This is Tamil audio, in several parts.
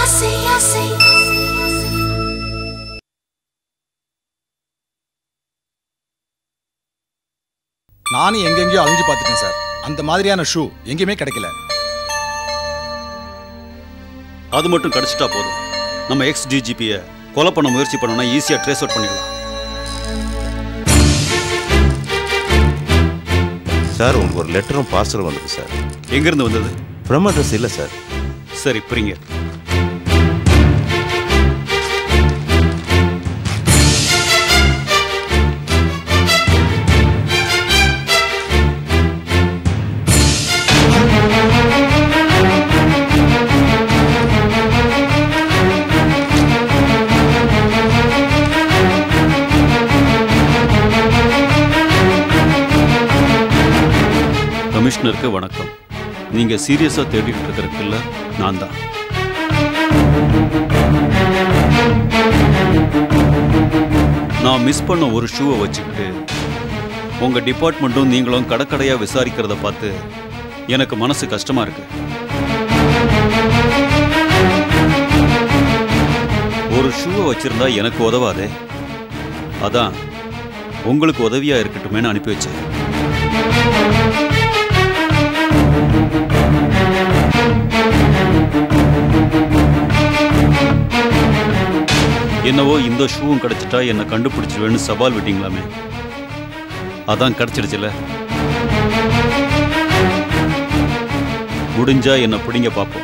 ஆசை ஆசை நானும் எங்கெங்கேயோ அழிஞ்சு பார்த்துட்டேன் சார் அந்த மாதிரியான ஷூ எங்கேயுமே கிடைக்கல அது மட்டும் கிடைச்சிட்டா போதும் நம்ம எக்ஸ் டிஜிபியை கொலை பண்ண முயற்சி பண்ணோம்னா ஈஸியாக ட்ரேஸ் அவுட் பண்ணிடலாம் சார் உங்களுக்கு ஒரு லெட்டரும் பார்சலும் வந்தது சார் எங்கேருந்து வந்தது ஃப்ரம் அட்ரஸ் இல்லை சார் சரி புரியுங்க கமிஷனருக்கு வணக்கம் நீங்க சீரியஸா தேடிட்டு இருக்கிறதுக்குள்ள நான் தான் நான் மிஸ் பண்ண ஒரு ஷூவை வச்சுக்கிட்டு உங்க டிபார்ட்மெண்ட்டும் நீங்களும் கடற்கடையா விசாரிக்கிறத பார்த்து எனக்கு மனசு கஷ்டமா இருக்கு ஒரு ஷூவை வச்சிருந்தா எனக்கு உதவாதே அதான் உங்களுக்கு உதவியா இருக்கட்டுமேன்னு அனுப்பி வச்சேன் என்னவோ இந்த ஷூவும் கிடைச்சிட்டா என்னை கண்டுபிடிச்சிருவேன்னு சவால் விட்டீங்களாமே அதான் கிடைச்சிடுச்சுல முடிஞ்சா என்னை பிடிங்க பார்ப்போம்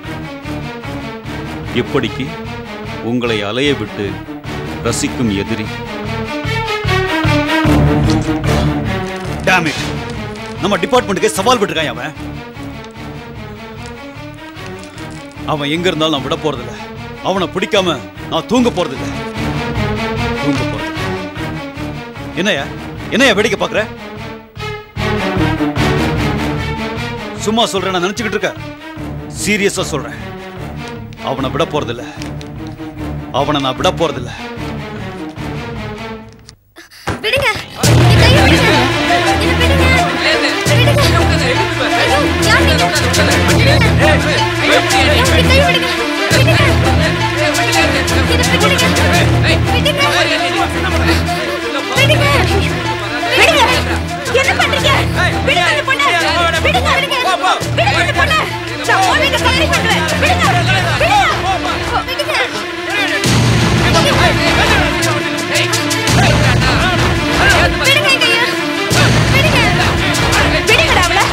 இப்படிக்கு உங்களை அலைய விட்டு ரசிக்கும் எதிரி Damn it. நம்ம டிபார்ட்மெண்ட்டுக்கே சவால் விட்டுருக்கான் அவன் அவன் எங்க இருந்தாலும் நான் விட போறதில்ல அவனை பிடிக்காம நான் தூங்க போறதில்ல தூங்க போறது என்னையா என்னையா வேடிக்கை பார்க்கற சும்மா சொல்றேன் நான் நினைச்சுக்கிட்டு இருக்க சீரியஸா சொல்றேன் அவனை விட போறதில்ல அவனை நான் விட போறதில்ல விடுங்க என் கையை விடுங்க என்னை விடுங்க விடுங்க ஐயோ யார் நீங்க விடுங்க ஐயோ என் கையை விடுங்க விடுங்க என்னை விடுங்க விடுங்க விடுங்க விடுங்க என்ன பண்றீங்க விடுங்க அந்த பொண்ணை விடுங்க விடுங்க விடுங்க அந்த பொண்ணை நான் ஓடிட்டு கல்வி பண்றேன் விடுங்க விடுங்க விடுங்க விடுங்க என் கையை விடுங்க விடுங்கடா அவளை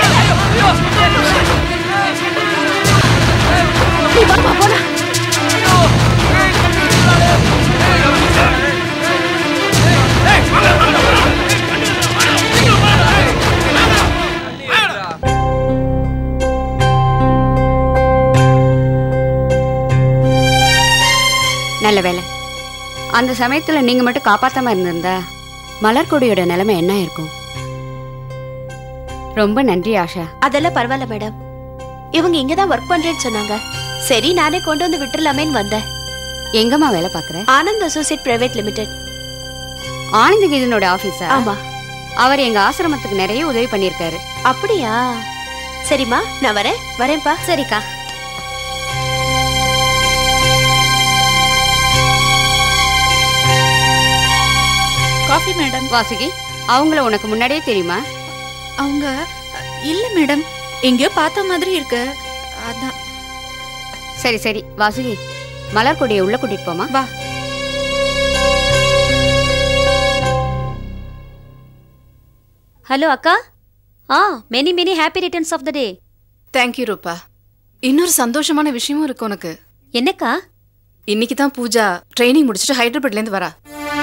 நீ வாமா போலாம் நல்ல வேலை அந்த சமயத்துல நீங்க மட்டும் காப்பாத்தாம இருந்திருந்தா மலர்கொடியோட நிலைமை என்ன இருக்கும் ரொம்ப நன்றி ஆஷா அதெல்லாம் பரவாயில்ல மேடம் இவங்க இங்க தான் ஒர்க் பண்றேன்னு சொன்னாங்க சரி நானே கொண்டு வந்து விட்டுறலாமேன்னு வந்தேன் எங்கம்மா வேலை பாக்குற ஆனந்த் அசோசியேட் பிரைவேட் லிமிடெட் ஆனந்தகிதனோட ஆபீஸா ஆமா அவர் எங்க ஆசிரமத்துக்கு நிறைய உதவி பண்ணியிருக்காரு அப்படியா சரிம்மா நான் வரேன் வரேன்ப்பா சரிக்கா காஃபி மேடம் வாசுகி அவங்கள உனக்கு முன்னாடியே தெரியுமா அவங்க இல்ல மேடம் எங்கேயோ பார்த்த மாதிரி இருக்கு அதான் சரி சரி வாசுகி மலர்கொடியை உள்ள கூட்டிட்டு போமா வா ஹலோ அக்கா ah many many happy returns of the day thank you ரூபா இன்னொரு சந்தோஷமான விஷயமும் இருக்கு உனக்கு என்னக்கா இன்னைக்கு தான் பூஜா ட்ரைனிங் முடிச்சுட்டு ஹைதராபாத்லேருந்து வரா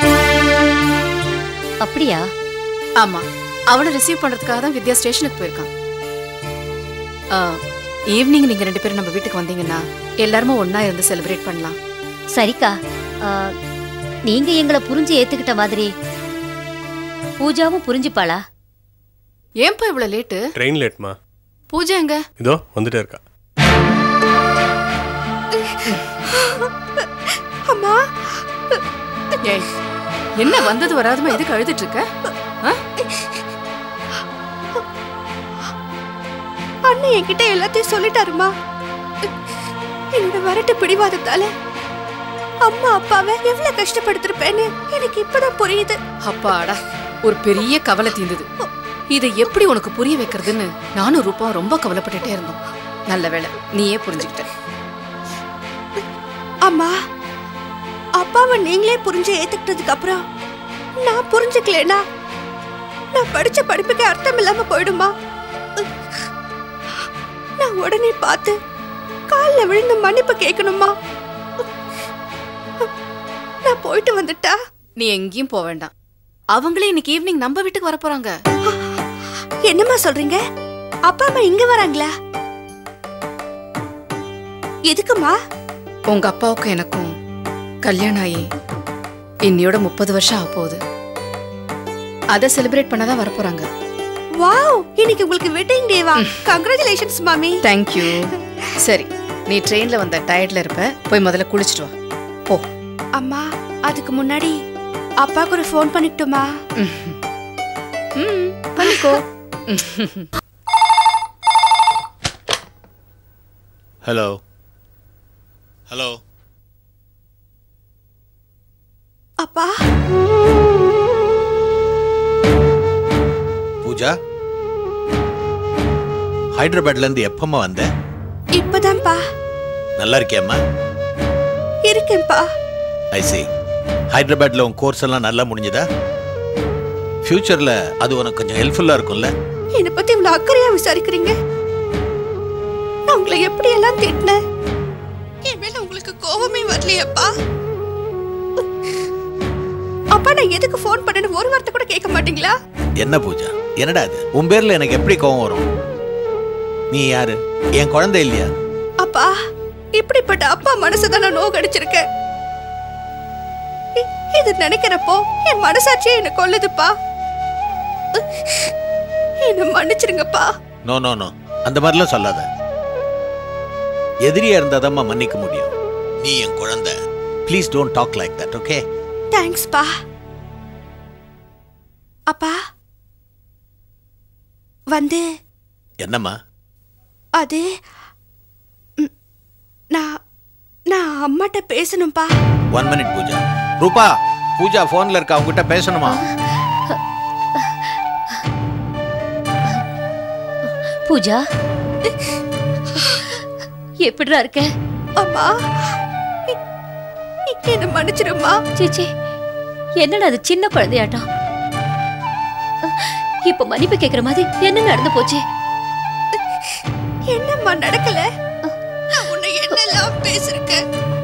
அப்படியா ஆமா அவளை ரிசீவ் பண்றதுக்காக தான் வித்யா ஸ்டேஷனுக்கு போயிருக்கான் ஈவினிங் நீங்க ரெண்டு பேரும் நம்ம வீட்டுக்கு வந்தீங்கன்னா எல்லாருமே ஒண்ணா இருந்து செலிப்ரேட் பண்ணலாம் சரிக்கா ஆ, நீங்க எங்களை புரிஞ்சு ஏத்துக்கிட்ட மாதிரி பூஜாவும் புரிஞ்சுப்பாளா ஏன்பா இவ்வளவு லேட்டு ட்ரெயின் லேட்மா பூஜா எங்க இதோ வந்துட்டே இருக்கா அம்மா ஏய் என்ன வந்தது வராதுமா எதுக்கு அழுதுட்டு இருக்க ஆ? அண்ணன் என்கிட்ட எல்லாத்தையும் சொல்லிட்டாருமா என்னோட வரட்டு பிடிவாதத்தால அம்மா அப்பாவை எவ்வளவு கஷ்டப்படுத்திருப்பேன்னு எனக்கு இப்பதான் புரியுது அப்பாடா ஒரு பெரிய கவலை தீந்தது இதை எப்படி உனக்கு புரிய வைக்கிறதுன்னு நானும் ரூபா ரொம்ப கவலைப்பட்டுட்டே இருந்தோம் நல்ல வேளை நீயே புரிஞ்சுக்கிட்ட அம்மா அப்பாவை நீங்களே புரிஞ்சு ஏத்துக்கிட்டதுக்கு அப்புறம் நான் புரிஞ்சுக்கலனா நான் படிச்ச படிப்புக்கு அர்த்தம் இல்லாம போயிடுமா நான் உடனே பார்த்து கால்ல விழுந்து மன்னிப்பு கேட்கணுமா நான் போயிட்டு வந்துட்டா நீ எங்கேயும் போக வேண்டாம் அவங்களே இன்னைக்கு ஈவினிங் நம்ம வீட்டுக்கு வர போறாங்க என்னம்மா சொல்றீங்க அப்பா அம்மா இங்க வராங்களா எதுக்குமா உங்க அப்பாவுக்கும் எனக்கும் கல்யாணம் ஆகி இன்னையோட முப்பது வருஷம் ஆக போகுது அதை செலிப்ரேட் பண்ணதான் வர போறாங்க வாவ் இன்னைக்கு உங்களுக்கு வெட்டிங் டேவா கங்க்ராச்சுலேஷன்ஸ் மாமி தேங்க்யூ சரி நீ ட்ரெயின்ல வந்த டயர்ட்ல இருப்ப போய் முதல்ல குளிச்சிட்டு வா போ அம்மா அதுக்கு முன்னாடி அப்பாவுக்கு ஒரு ஃபோன் பண்ணிட்டுமா ம் பண்ணிக்கோ ஹலோ ஹலோ அப்பா பூஜா ஹைதராபாத்ல இருந்து எப்பம்மா வந்த இப்பதான்ப்பா நல்லா இருக்கியம்மா இருக்கேன்ப்பா ஐ see ஹைதராபாத்ல உன் கோர்ஸ் எல்லாம் நல்லா முடிஞ்சதா ஃபியூச்சர்ல அது உனக்கு கொஞ்சம் ஹெல்ப்ஃபுல்லா இருக்கும்ல என்னை பத்தி இவ்வளவு அக்கறையா விசாரிக்கிறீங்க நான் உங்களை எப்படி எல்லாம் திட்டினேன் என் மேல உங்களுக்கு கோபமே வரலையப்பா அப்பா நான் எதுக்கு ஃபோன் பண்ணேன்னு ஒரு வார்த்தை கூட கேட்க மாட்டீங்களா என்ன பூஜா என்னடா இது உன் பேர்ல எனக்கு எப்படி கோவம் வரும் நீ யாரு என் குழந்தை இல்லையா அப்பா இப்படிப்பட்ட அப்பா மனசுதான் நான் நோகடிச்சிருக்கேன் இ- இது நினைக்கிறப்போ என் மனசாட்சியே என்ன கொல்லுதுப்பா என்ன மன்னிச்சிருங்கப்பா நோ நோ நோ அந்த மாதிரிலாம் சொல்லாத எதிரியா இருந்தாதாம்மா மன்னிக்க முடியும் நீ என் குழந்தை please don't talk like that okay தேங்க்ஸ்ப்பா அப்பா வந்து என்னம்மா அது ம், நான் நான் அம்மாட்ட பேசணும்ப்பா ஒன் மினிட் பூஜா ரூபா பூஜா போன்ல இருக்கா அவங்ககிட்ட பேசணுமா பூஜா எப்படிடா இருக்க அம்மா இ- இ- என்ன மன்னிச்சிருமா சீச்சி என்னடா அது சின்ன குழந்தையாட்டம் இப்ப மன்னிப்பு கேக்குற மாதிரி என்ன நடந்து போச்சு என்னம்மா நடக்கல நான் உன்னை என்னெல்லாம் பேசிருக்கேன்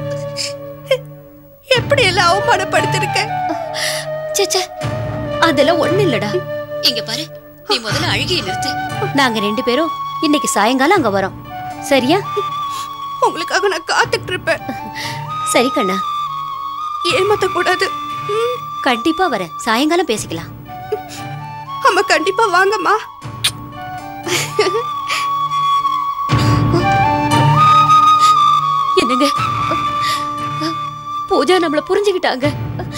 எப்படி எல்லாம் அவமானப்படுத்திருக்கேன் சேச்சே அதெல்லாம் ஒண்ணு இல்லடா இங்க பாரு நீ முதல்ல அழுகிய நிறுத்து நாங்க ரெண்டு பேரும் இன்னைக்கு சாயங்காலம் அங்க வரோம் சரியா உங்களுக்காக நான் காத்துட்டு இருப்பேன் சரி கண்ணா ஏமாத்த கூடாது ம், கண்டிப்பா வரேன் சாயங்காலம் பேசிக்கலாம் அம்மா கண்டிப்பா வாங்கம்மா என்னங்க பூஜா நம்மள புரிஞ்சுக்கிட்டாங்க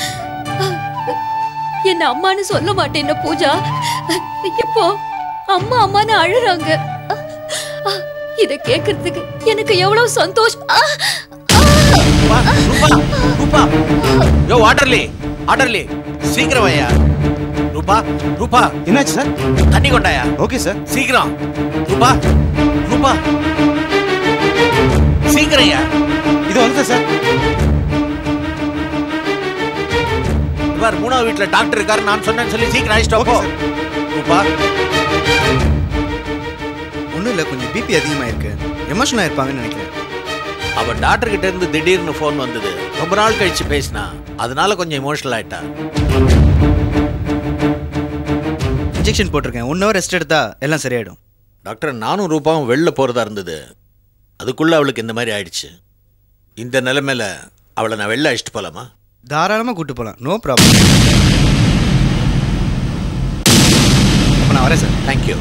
என்ன அம்மான்னு சொல்ல மாட்டேன் பூஜா இப்போ அம்மா அம்மான்னு அழுறாங்க இத கேக்குறதுக்கு எனக்கு எவ்வளவு சந்தோஷம் ஆ! ரூபா ரூபா ரூபா யோ ஆர்டர்லி ஆர்டர்லி சீக்கிரம் ஐயா ரூபா ரூபா என்னாச்சு சார் தண்ணி கொண்டாயா ஓகே சார் சீக்கிரம் ரூபா ரூபா சீக்கிரம் ஐயா இது வந்துட்டேன் சார் இவர் மூணாவது வீட்டுல டாக்டர் இருக்காரு நான் சொன்னேன்னு சொல்லி சீக்கிரம் அழைச்சிட்டு போ ரூபா ஒன்றும் இல்லை கொஞ்சம் பிபி அதிகமாயிருக்கு எமோஷனாக இருப்பாங்கன்னு நினைக்கிறேன் அவ டாக்டர் கிட்ட இருந்து திடீர்னு ஃபோன் வந்தது ரொம்ப நாள் கழிச்சு பேசினா அதனால கொஞ்சம் எமோஷனல் ஆயிட்டா இன்ஜெக்ஷன் போட்டிருக்கேன் ஒன் ஹவர் ரெஸ்ட் எடுத்தா எல்லாம் சரியாயிடும் டாக்டர் நானும் ரூபாவும் வெளில போறதா இருந்தது அதுக்குள்ள அவளுக்கு இந்த மாதிரி ஆயிடுச்சு இந்த நிலைமையில அவளை நான் வெளில அழைச்சிட்டு போலாமா தாராளமாக கூட்டு போகலாம் நோ ப்ராப்ளம் அப்போ நான் வரேன் சார் தேங்க்யூ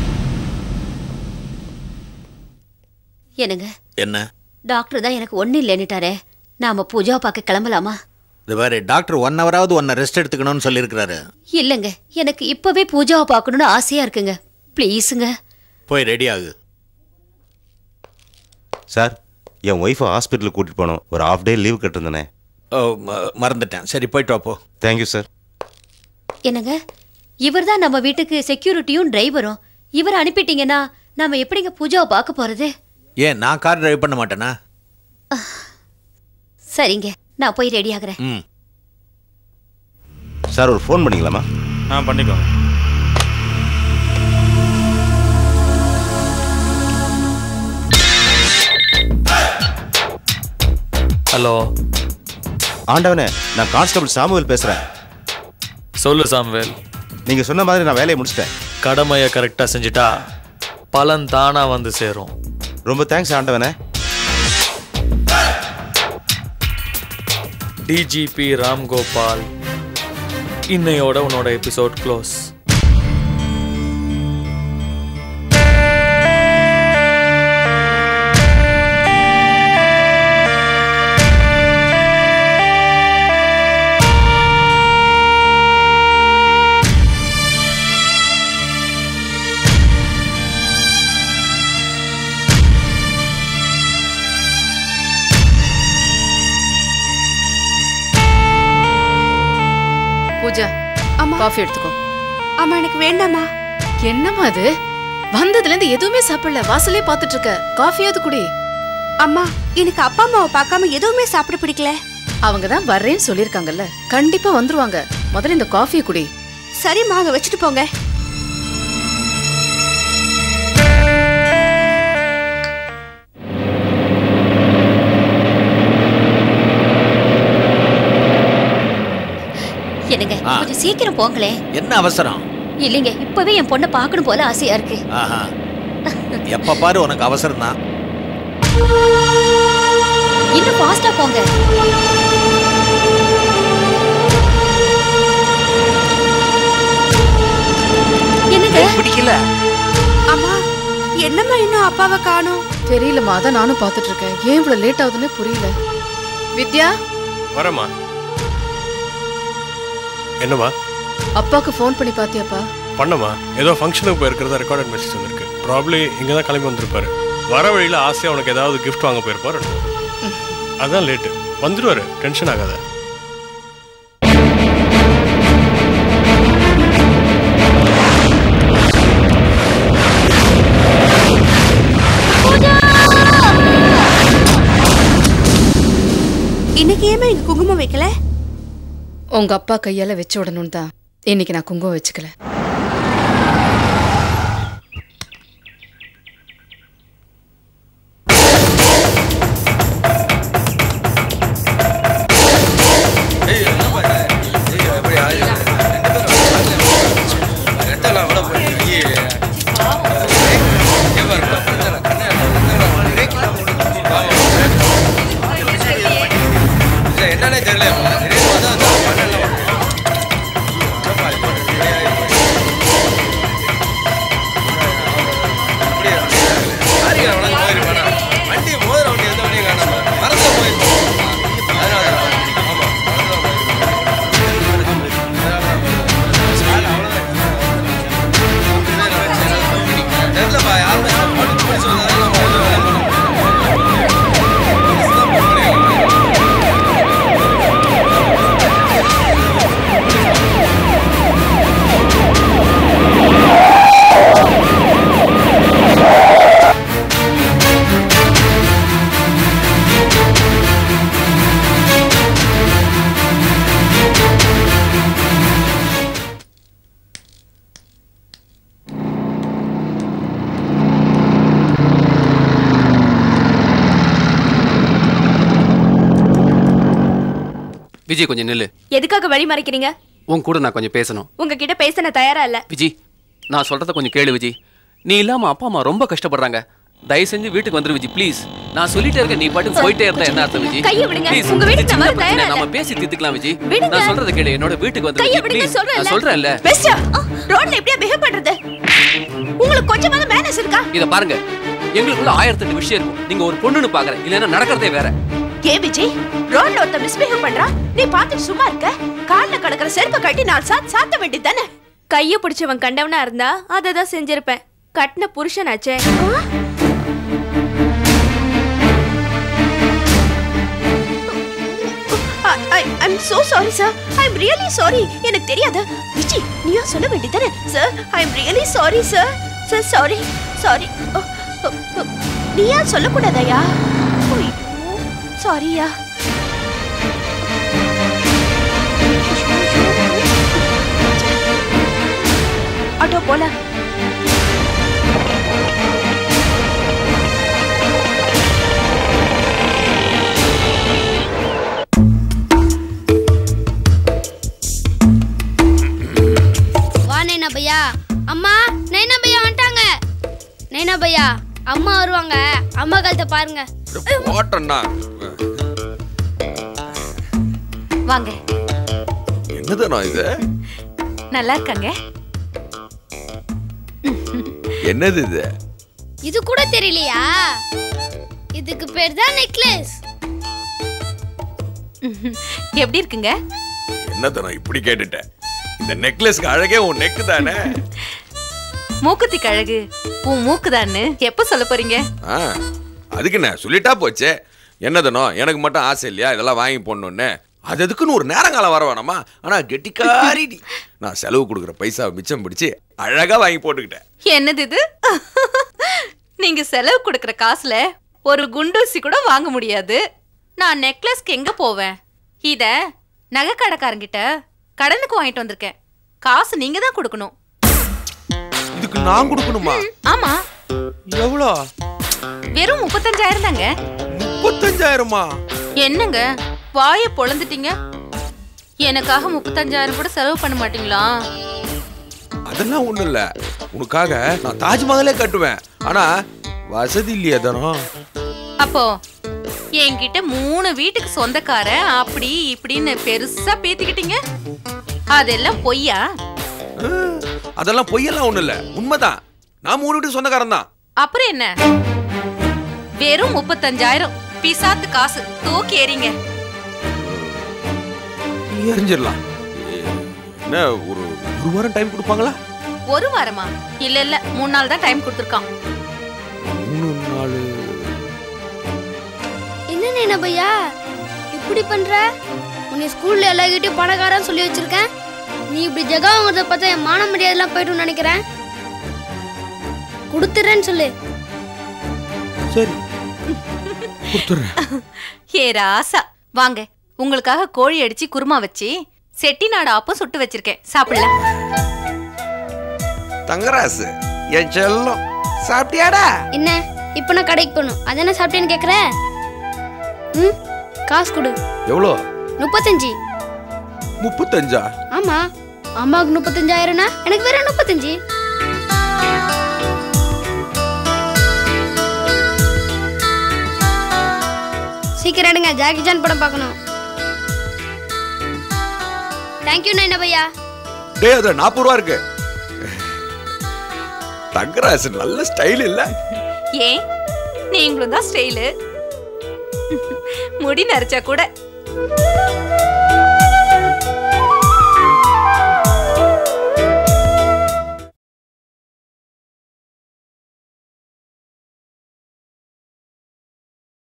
என்னங்க என்ன டாக்டர் தான் எனக்கு ஒண்ணு இல்லைன்னுட்டாரே நாம பூஜாவை பார்க்க கிளம்பலாமா இது வேற டாக்டர் ஒன் ஹவராவது ஒன்னை ரெஸ்ட் எடுத்துக்கணும்னு சொல்லியிருக்கிறாரு இல்லைங்க எனக்கு இப்பவே பூஜாவை பார்க்கணும்னு ஆசையா இருக்குங்க ப்ளீஸுங்க போய் ரெடி ஆகு சார் என் ஒய்ஃபை ஹாஸ்பிட்டலுக்கு கூட்டிட்டு போனோம் ஒரு ஹாஃப் டே லீவ் கட்டிருந்தேனே ஓ ம- மறந்துட்டேன் சரி போயிட்டு வாப்போ தேங்க்யூ சார் என்னங்க இவர் தான் நம்ம வீட்டுக்கு செக்யூரிட்டியும் டிரைவரும் இவரை அனுப்பிட்டீங்கன்னா நாம எப்படிங்க பூஜாவை பார்க்க போறது ஏன் நான் கார் டிரைவ் பண்ண மாட்டேனா சரிங்க நான் போய் ரெடி ஆகுறேன் ம் சார் ஒரு ஃபோன் பண்ணிக்கலாமா ஆ பண்ணிக்கோங்க ஹலோ ஆண்டவனே நான் கான்ஸ்டபிள் சாமுவேல் பேசுறேன் சொல்லு சாம்வேல் நீங்க சொன்ன மாதிரி நான் வேலையை முடிச்சிட்டேன் கடமையை கரெக்டாக செஞ்சுட்டா பலன் தானா வந்து சேரும் ரொம்ப தேங்க்ஸ் ஆண்டவனே டிஜிபி ராம்கோபால் இன்னையோட உன்னோட எபிசோட் க்ளோஸ் பூஜா அம்மா காஃபி எடுத்துக்கோ அம்மா எனக்கு வேண்டாமா என்னம்மா அது வந்ததுல இருந்து எதுவுமே சாப்பிடல வாசலே பார்த்துட்டு இருக்க காஃபியாவது குடி அம்மா எனக்கு அப்பா அம்மாவை பார்க்காம எதுவுமே சாப்பிட பிடிக்கல அவங்க தான் வர்றேன்னு சொல்லியிருக்காங்கல்ல கண்டிப்பா வந்துருவாங்க முதல்ல இந்த காஃபியை குடி சரிம்மா அங்க வச்சுட்டு போங்க என்னங்க ஆ. கொஞ்சம் சீக்கிரம் போங்களே என்ன அவசரம் இல்லைங்க இப்பவே என் பொண்ணை பார்க்கணும் போல ஆசையா இருக்கு ஆஹா எப்ப பாரு உனக்கு அவசரம் தான் இன்னும் ஃபாஸ்டா போங்க என்னங்க பிடிக்கல அம்மா என்னம்மா இன்னும் அப்பாவை காணோம் தெரியலம்மா அதான் நானும் பார்த்துட்டு இருக்கேன் ஏன் இவ்வளவு லேட் ஆகுதுன்னு புரியல வித்யா வரேம்மா என்னம்மா அப்பாக்கு ஃபோன் பண்ணி பாத்தியாப்பா பண்ணம்மா ஏதோ ஃபங்க்ஷனுக்கு போயிருக்கிறதா ரெக்கார்டட் மெசேஜ் வந்திருக்கு ப்ராப்ளி இங்கே தான் கிளம்பி வந்திருப்பாரு வர வழியில் ஆசையாக உனக்கு ஏதாவது gift வாங்க போயிருப்பாரு அதான் லேட்டு வந்துடுவாரு டென்ஷன் ஆகாத இன்னைக்கு ஏமா இங்க குங்குமம் வைக்கல உங்க அப்பா கையால வச்சு விடணும் தான் இன்னைக்கு நான் குங்குமம் வச்சுக்கல என்னன்னே தெரியல வண்டி மோதிர வண்டி எந்த வண்டியும் காணாம மறந்து போயிருக்கோம் அதனால ஆமா தெரியலப்பா யாருமே படிச்சு சொல்லுங்க விஜய் கொஞ்சம் நில்லு எதுக்காக வழி மறைக்கிறீங்க உன் கூட நான் கொஞ்சம் பேசணும் உங்ககிட்ட பேச நான் தயாரா இல்ல விஜய் நான் சொல்றத கொஞ்சம் கேளு விஜய் நீ இல்லாம அப்பா அம்மா ரொம்ப கஷ்டப்படுறாங்க தயவு செஞ்சு வீட்டுக்கு வந்துரு விஜய் ப்ளீஸ் நான் சொல்லிட்டே இருக்கேன் நீ பாட்டுக்கு போயிட்டே இருந்தா என்ன அர்த்தம் விஜய் கையை விடுங்க. Please, உங்க வீட்டுக்கு இது நான் சின்ன வர தயாரா பிரச்சனை. இல்ல. நம்ம பேசி தீர்த்துக்கலாம் விஜய் விடுங்க. நான் சொல்றத கேளு என்னோட வீட்டுக்கு வந்து கையை விஜய் விடுங்க ப்ளீஸ் சொல்றேன்ல நான் சொல்றேன்ல பெஸ்டா ரோட்ல எப்படியா பிஹேவ் பண்றது உங்களுக்கு கொஞ்சமாவது மேனஸ் இருக்கா இத பாருங்க எங்களுக்குள்ள ஆயிரத்தெட்டு விஷயம் இருக்கும் நீங்க ஒரு பொண்ணுன்னு பாக்குற இல்லைன்னா நடக்கிறதே வேற ஏ விஜய் ரோட்ல ஒருத்த மிஸ்பிஹேவ் பண்றா நீ பார்த்துட்டு சும்மா இருக்க கால்ல கிடக்குற செருப்பை கட்டி நாலு சாத் சாத்த வேண்டியது தானே கைய பிடிச்சவன் கண்டவனா இருந்தா அதை தான் செஞ்சிருப்பேன் கட்டின புருஷனாச்சே I I'm so sorry sir I am really sorry எனக்கு தெரியாது விஜி நீயா சொல்ல வேண்டியதானே sir I am really sorry sir sir sorry sorry நீயா சொல்லக்கூடாதயா சாரியா ஆட்டோ போல வா நைனா பையா அம்மா நைனா பையா வந்துட்டாங்க நைனா பையா அம்மா வருவாங்க அம்மா கழுத்தை பாருங்க ஓட்டண்ணா வாங்க என்னதுண்ணா இது நல்லா இருக்காங்க என்னது இது இது கூட தெரியலையா இதுக்கு பேர் தான் நெக்லஸ் எப்படி இருக்குங்க என்னதுண்ணா இப்படி கேட்டுட்டேன் இந்த நெக்லஸ்க்கு அழகே உன் நெக்கு தானே மூக்குத்திக்கு அழகு உன் மூக்குதான்னு எப்ப சொல்ல போறீங்க ஆ அதுக்கு என்ன சொல்லிட்டா போச்சே என்னதுனோ எனக்கு மட்டும் ஆசை இல்லையா இதெல்லாம் வாங்கி போடணுன்னு அது எதுக்குன்னு ஒரு நேரங்காலம் வர வேணாமா ஆனா கெட்டிக்காரி நீ. நான் செலவு கொடுக்குற பைசா மிச்சம் பிடிச்சு அழகா வாங்கி போட்டுக்கிட்டேன் என்னது இது நீங்க செலவு கொடுக்கற காசுல ஒரு குண்டூசி கூட வாங்க முடியாது நான் நெக்லஸ்க்கு எங்க போவேன் இத நகை கடைக்காரங்கிட்ட கடனுக்கு வாங்கிட்டு வந்திருக்கேன் காசு நீங்க தான் கொடுக்கணும் இதுக்கு நான் கொடுக்கணுமா ஆமா எவ்வளோ வெறும் முப்பத்தஞ்சாயிரம் தாங்க முப்பத்தஞ்சாயிரமா என்னங்க வாய பொழந்துட்டீங்க எனக்காக முப்பத்தஞ்சாயிரம் கூட செலவு பண்ண மாட்டீங்களா அதெல்லாம் ஒண்ணும் இல்ல உனக்காக நான் தாஜ்மஹாலே கட்டுவேன் ஆனா வசதி இல்லையே தானோ அப்போ என்கிட்ட மூணு வீட்டுக்கு சொந்தக்காரன் அப்படி இப்படின்னு பெருசா பேத்திக்கிட்டீங்க அதெல்லாம் பொய்யா அதெல்லாம் பொய்யெல்லாம் ஒண்ணும் இல்ல உண்மைதான் நான் மூணு வீட்டு சொந்தக்காரன் தான் அப்புறம் என்ன வெறும் முப்பத்தஞ்சாயிரம் பிசாத்து காசு தூக்கி எறிங்க எரிஞ்சிடலாம் என்ன ஒரு ஒரு வாரம் டைம் கொடுப்பாங்களா ஒரு வாரமா இல்ல இல்ல மூணு நாள் தான் டைம் கொடுத்துருக்கான் மூணு நாள் என்ன நைனா பையா இப்படி பண்ற உன்னை ஸ்கூல்ல எல்லார்கிட்டயும் பணக்காரன் சொல்லி வச்சிருக்கேன் நீ இப்படி ஜெகா வாங்குறத பார்த்தா என் மான மரியாதைலாம் போயிடும்னு நினைக்கிறேன் கொடுத்துறேன்னு சொல்லு சரி கொடுத்துறேன் ஏ ராசா வாங்க உங்களுக்காக கோழி அடிச்சு குருமா வச்சு செட்டிநாடு ஆப்பம் சுட்டு வச்சிருக்கேன் சாப்பிடலாம் தங்கராசு என் செல்லம் சாப்பிட்டியாடா என்ன இப்போ நான் கடைக்கு போகணும் அதானே சாப்பிட்டேன்னு கேட்குற ம் காசு கொடு எவ்வளோ முப்பத்தஞ்சு முப்பத்தஞ்சா ஆமா அம்மாவுக்கு முப்பத்தஞ்சாயிரம்னா எனக்கு வேற முப்பத்தஞ்சு சீக்கிரம் எடுங்க ஜாக்கி ஜான் படம் பார்க்கணும் தேங்க்யூ நைனா பையா டேய் அதுல நாற்பது ரூபா இருக்கு தங்கராசு நல்ல ஸ்டைல் இல்ல ஏன் நீங்களும் தான் ஸ்டைலு முடி நரைச்சா கூட